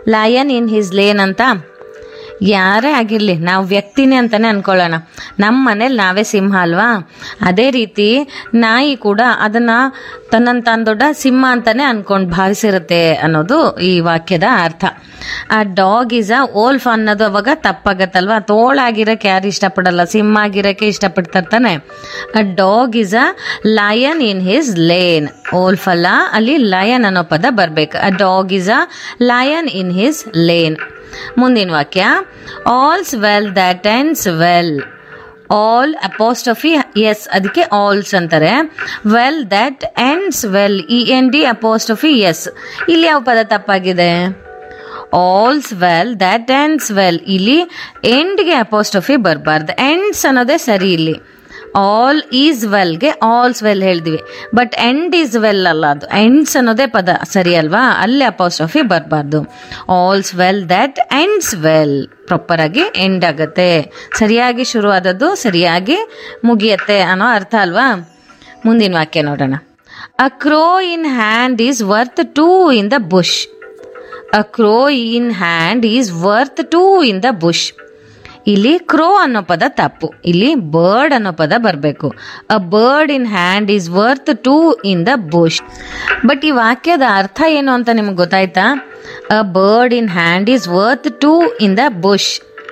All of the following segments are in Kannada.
ಲಯನ್ ಇನ್ ಹಿಸ್ ಲೇನ್ ಅಂತ ಯಾರೇ ಆಗಿರಲಿ ನಾವು ವ್ಯಕ್ತಿನೇ ಅಂತಾನೆ ಅನ್ಕೊಳ್ಳೋಣ ನಮ್ಮ ಮನೇಲಿ ನಾವೇ ಸಿಂಹ ಅಲ್ವಾ ಅದೇ ರೀತಿ ನಾಯಿ ಕೂಡ ಅದನ್ನ ತನ್ನನ್ನು ತಾನು ದೊಡ್ಡ ಸಿಂಹ ಅಂತಾನೆ ಅನ್ಕೊಂಡು ಭಾವಿಸಿರುತ್ತೆ ಅನ್ನೋದು ಈ ವಾಕ್ಯದ ಅರ್ಥ ಆ ಡಾಗ್ ಈಸ್ ಅ ಓಲ್ಫ್ ಅನ್ನೋದು ಅವಾಗ ತಪ್ಪಾಗತ್ತಲ್ವಾ ತೋಳಾಗಿರಕ್ಕೆ ಯಾರು ಇಷ್ಟಪಡಲ್ಲ ಸಿಂಹ ಆಗಿರಕ್ಕೆ ಇಷ್ಟಪಡ್ತಾರೆ ತಾನೆ a dog is a lion in his lane wolf ಅಲ್ಲ ಅಲ್ಲಿ ಲಯನ್ ಅನ್ನೋ ಪದ ಬರ್ಬೇಕು a dog is a lion in his lane ಮುಂದಿನ ವಾಕ್ಯ all's well that ends well all apostrophe s ಅದಕ್ಕೆ ಆಲ್ಸ್ ಅಂತಾರೆ well that ends well E N D apostrophe s ಇಲ್ಲಿ ಯಾವ ಪದ ತಪ್ಪಾಗಿದೆ all's well that ends well ಇಲ್ಲಿ ಎಂಡ್ಗೆ ಅಪೋಸ್ಟಫಿ ಬರಬಾರ್ದು ಎಂಡ್ಸ್ ಅನ್ನೋದೇ ಸರಿ ಇಲ್ಲಿ ಆಲ್ ಈಸ್ ವೆಲ್ಗೆ ಆಲ್ಸ್ ವೆಲ್ ಹೇಳಿದ್ವಿ ಬಟ್ ಎಂಡ್ ಈಸ್ ವೆಲ್ ಅಲ್ಲ ಅದು ಎಂಡ್ಸ್ ಅನ್ನೋದೇ ಪದ ಸರಿ ಅಲ್ವಾ ಅಲ್ಲಿ ಅಪೋಸ್ಟಫಿ ಬರಬಾರ್ದು all's well that ends well proper ಆಗಿ ಎಂಡ್ ಆಗುತ್ತೆ ಸರಿಯಾಗಿ ಶುರುವಾದದ್ದು ಸರಿಯಾಗಿ ಮುಗಿಯತ್ತೆ ಅನ್ನೋ ಅರ್ಥ ಅಲ್ವಾ ಮುಂದಿನ ವಾಕ್ಯ ನೋಡೋಣ a crow in hand is worth two in the bush a crow in hand is worth two in the bush ಇಲ್ಲಿ ಕ್ರೋ ಅನ್ನೋ ಪದ ತಪ್ಪು ಇಲ್ಲಿ ಬರ್ಡ್ ಅನ್ನೋ ಪದ ಬರಬೇಕು a bird in hand is worth two in the bush but ಈ ವಾಕ್ಯದ ಅರ್ಥ ಏನು ಅಂತ ನಿಮ್ಗೆ ಗೊತ್ತಾಯ್ತಾ a bird in hand is worth two in the bush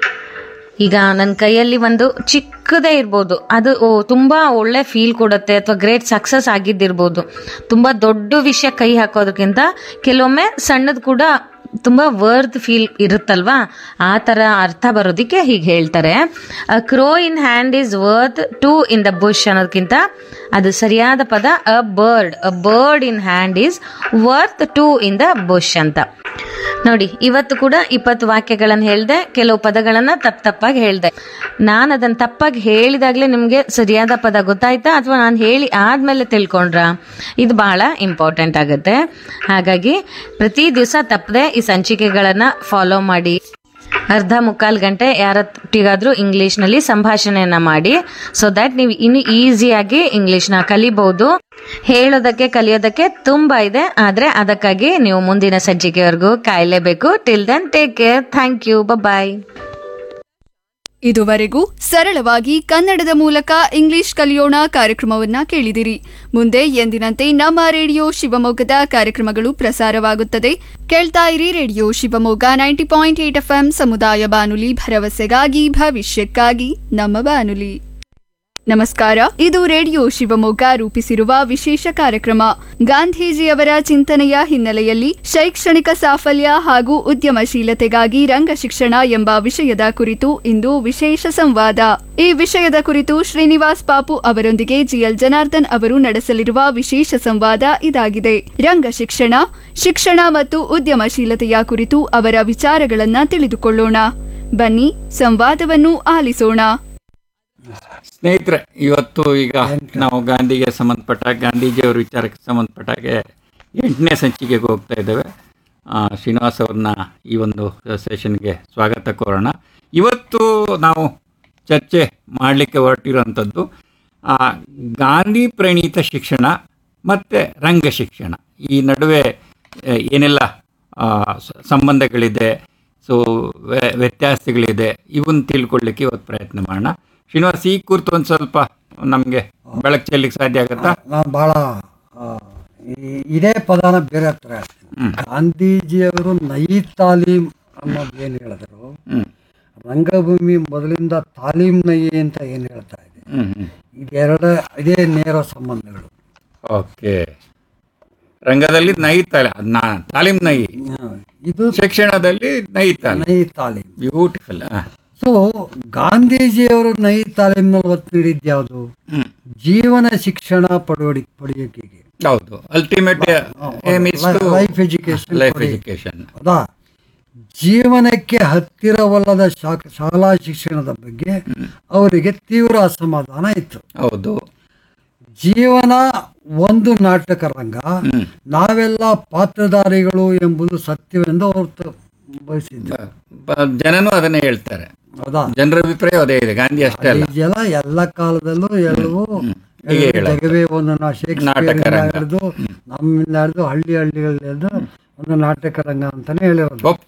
ಈಗ ನನ್ನ ಕೈಯಲ್ಲಿ ಒಂದು ಚಿಕ್ಕದೇ ಇರ್ಬೋದು ಅದು ಓ, ತುಂಬಾ ಒಳ್ಳೆ ಫೀಲ್ ಕೊಡುತ್ತೆ ಅಥವಾ ಗ್ರೇಟ್ ಸಕ್ಸಸ್ ಆಗಿದ್ದಿರ್ಬೋದು ತುಂಬಾ ದೊಡ್ಡ ವಿಷಯ ಕೈ ಹಾಕೋದಕ್ಕಿಂತ ಕೆಲವೊಮ್ಮೆ ಸಣ್ಣದು ಕೂಡ ತುಂಬಾ ವರ್ತ್ ಫೀಲ್ ಇರುತ್ತಲ್ವಾ ಆ ಥರ ಅರ್ಥ ಬರೋದಕ್ಕೆ ಹೀಗೆ ಹೇಳ್ತಾರೆ crow in hand is worth two in the bush ಅನ್ನೋದಕ್ಕಿಂತ ಅದು ಸರಿಯಾದ ಪದ a bird a bird in hand is worth two in the bush ಅಂತ ನೋಡಿ ಇವತ್ತು ಕೂಡ ಇಪ್ಪತ್ತು ವಾಕ್ಯಗಳನ್ನು ಹೇಳ್ದೆ ಕೆಲವು ಪದಗಳನ್ನ ತಪ್ಪ ತಪ್ಪಾಗಿ ಹೇಳ್ದೆ ನಾನು ಅದನ್ನ ತಪ್ಪಾಗಿ ಹೇಳಿದಾಗಲೇ ನಿಮಗೆ ಸರಿಯಾದ ಪದ ಗೊತ್ತಾಯ್ತಾ ಅಥವಾ ನಾನು ಹೇಳಿ ಆದ್ಮೇಲೆ ತಿಳ್ಕೊಂಡ್ರಾ ಇದು ಬಹಳ ಇಂಪಾರ್ಟೆಂಟ್ ಆಗುತ್ತೆ ಹಾಗಾಗಿ ಪ್ರತಿ ದಿವಸ ತಪ್ಪದೆ ಈ ಸಂಚಿಕೆಗಳನ್ನ ಫಾಲೋ ಮಾಡಿ ಅರ್ಧ ಮುಕ್ಕಾಲು ಗಂಟೆ ಯಾರೊಟ್ಟಿಗಾದ್ರೂ ಇಂಗ್ಲಿಷ್ನಲ್ಲಿ ಸಂಭಾಷಣೆಯನ್ನ ಮಾಡಿ ಸೊ ದಟ್ ನೀವು ಇನ್ನು ಈಸಿಯಾಗಿ ಇಂಗ್ಲಿಷ್ನ ಕಲಿಬಹುದು ಹೇಳೋದಕ್ಕೆ ಕಲಿಯೋದಕ್ಕೆ ತುಂಬಾ ಇದೆ ಆದ್ರೆ ಅದಕ್ಕಾಗಿ ನೀವು ಮುಂದಿನ ಸಂಚಿಕೆವರೆಗೂ ಕಾಯಲೇಬೇಕು till then take care thank you bye ಇದುವರೆಗೂ ಸರಳವಾಗಿ ಕನ್ನಡದ ಮೂಲಕ ಇಂಗ್ಲಿಷ್ ಕಲಿಯೋಣ ಕಾರ್ಯಕ್ರಮವನ್ನ ಕೇಳಿದಿರಿ ಮುಂದೆ ಎಂದಿನಂತೆ ನಮ್ಮ ರೇಡಿಯೋ ಶಿವಮೊಗ್ಗದ ಕಾರ್ಯಕ್ರಮಗಳು ಪ್ರಸಾರವಾಗುತ್ತದೆ ಕೇಳ್ತಾ ಇರಿ radio Shivamogga ninety point eight FM ಸಮುದಾಯ ಬಾನುಲಿ ಭರವಸೆಗಾಗಿ ಭವಿಷ್ಯಕ್ಕಾಗಿ ನಮ್ಮ ಬಾನುಲಿ ನಮಸ್ಕಾರ ಇದು ರೇಡಿಯೋ ಶಿವಮೊಗ್ಗ ರೂಪಿಸಿರುವ ವಿಶೇಷ ಕಾರ್ಯಕ್ರಮ ಗಾಂಧೀಜಿಯವರ ಚಿಂತನೆಯ ಹಿನ್ನೆಲೆಯಲ್ಲಿ ಶೈಕ್ಷಣಿಕ ಸಾಫಲ್ಯ ಹಾಗೂ ಉದ್ಯಮಶೀಲತೆಗಾಗಿ ರಂಗ ಶಿಕ್ಷಣ ಎಂಬ ವಿಷಯದ ಕುರಿತು ಇಂದು ವಿಶೇಷ ಸಂವಾದ ಈ ವಿಷಯದ ಕುರಿತು ಶ್ರೀನಿವಾಸ್ ಪಾಪು ಅವರೊಂದಿಗೆ ಜಿಎಲ್ ಜನಾರ್ದನ್ ಅವರು ನಡೆಸಲಿರುವ ವಿಶೇಷ ಸಂವಾದ ಇದಾಗಿದೆ ರಂಗ ಶಿಕ್ಷಣ ಶಿಕ್ಷಣ ಮತ್ತು ಉದ್ಯಮಶೀಲತೆಯ ಕುರಿತು ಅವರ ವಿಚಾರಗಳನ್ನ ತಿಳಿದುಕೊಳ್ಳೋಣ ಬನ್ನಿ ಸಂವಾದವನ್ನು ಆಲಿಸೋಣ ಸ್ನೇಹಿತರೆ ಇವತ್ತು ಈಗ ನಾವು ಗಾಂಧಿಗೆ ಸಂಬಂಧಪಟ್ಟ ಗಾಂಧೀಜಿಯವರ ವಿಚಾರಕ್ಕೆ ಸಂಬಂಧಪಟ್ಟ ಹಾಗೆ ಎಂಟನೇ ಸಂಚಿಕೆಗೆ ಹೋಗ್ತಾ ಇದ್ದೇವೆ ಆ, ಶ್ರೀನಿವಾಸ್ ಅವ್ರನ್ನ ಈ ಒಂದು ಸೆಷನ್ಗೆ ಸ್ವಾಗತ ಕೋರೋಣ ಇವತ್ತು ನಾವು ಚರ್ಚೆ ಮಾಡಲಿಕ್ಕೆ ಹೊರಟಿರುವಂಥದ್ದು ಆ, ಗಾಂಧಿ ಪ್ರಣೀತ ಶಿಕ್ಷಣ ಮತ್ತು ರಂಗ ಶಿಕ್ಷಣ ಈ ನಡುವೆ ಆ, ಏನೆಲ್ಲ ಆ, ಸ- ಸಂಬಂಧಗಳಿದೆ ಸೊ ವ್ಯತ್ಯಾಸಗಳಿದೆ ಇವನ್ನ ತಿಳ್ಕೊಳ್ಳಿಕ್ಕೆ ಇವತ್ತು ಪ್ರಯತ್ನ ಮಾಡೋಣ ಶ್ರೀನಿವಾಸ್ ಈ ಕುರಿತು ಒಂದು ಸ್ವಲ್ಪ ನಮಗೆ ಬೆಳಕು ಚೆಲ್ಲಿಕ್ಕೆ ಸಾಧ್ಯ ಆಗುತ್ತಾ ನಾನು ಭಾಳ ಆ, ಈ- ಇದೇ ಪದಾನ ಬೇರೆ ಹತ್ರ ಹೇಳ್ತೀನಿ ಗಾಂಧೀಜಿಯವರು ನೈ ತಾಲೀಮ್ ಅನ್ನೋದು ಏನು ಹೇಳಿದ್ರು ಹ್ಮ್ ರಂಗಭೂಮಿ ಮೊದಲಿಂದ ತಾಲೀಮ್ ನೈ ಅಂತ ಏನು ಹೇಳ್ತಾ ಇದೆ ಹ್ಮ್ ಹ್ಮ್ ಇದೆರಡು ಇದೇ ನೇರ ಸಂಬಂಧಗಳು ಓಕೆ ರಂಗದಲ್ಲಿ ನೈ ತಾಲ ನಾ ತಾಲೀಮ್ ನೈ ಆ, ಇದು ಶಿಕ್ಷಣದಲ್ಲಿ ನೈ ತಾಲೀಮ್ ನೈ ತಾಲೀಮ್ ಬ್ಯೂಟಿಫುಲ್ ಸೊ ಗಾಂಧೀಜಿಯವರು ನೈ ತಾಲೀಮ್ನಲ್ಲಿ ಒತ್ತು ನೀಡಿದ್ದು ಯಾವುದು ಹ್ಮ್ ಜೀವನ ಶಿಕ್ಷಣ ಪಡೆಯೋಡಿ ಪಡೆಯೋಕೆ ಹೌದು ultimate aim is life education life education ಹೌದಾ ಜೀವನಕ್ಕೆ ಹತ್ತಿರವಲ್ಲದ ಶಾ- ಶಾಲಾ ಶಿಕ್ಷಣದ ಬಗ್ಗೆ ಅವರಿಗೆ ತೀವ್ರ ಅಸಮಾಧಾನ ಇತ್ತು ಹೌದು ಜೀವನ ಒಂದು ನಾಟಕ ರಂಗ ನಾವೆಲ್ಲ ಪಾತ್ರಧಾರಿಗಳು ಎಂಬುದು ಸತ್ಯವೆಂದು ಅವರು ತ- ಬಯಸಿದ್ರು ಬ- ಜನನೂ ಅದನ್ನೇ ಹೇಳ್ತಾರೆ ಹೌದಾ ಜನರ ಅಭಿಪ್ರಾಯ ಅದೇ ಇದೆ ಗಾಂಧಿ ಅಷ್ಟೇ ಅಲ್ಲ ಈ ಜನ ಎಲ್ಲ ಕಾಲದಲ್ಲೂ ಎಲ್ಲವೂ ಹೀಗೆ ಹೇಳೋದು. ಜಗವೇ ಒಂದು ನಾ ಶೇಕ್ಸ್ಪಿಯರ್ ನಾಟಕ ರಂಗ. ಹಿಡಿದು ನಮ್ಮಿಂದ ಹಿಡಿದು ಹಳ್ಳಿ ಹಳ್ಳಿಗಳಿಂದ ಒಂದು ನಾಟಕ ರಂಗ ಅಂತಾನೆ ಹೇಳಿರೋದು ಒಪ್ಕೊ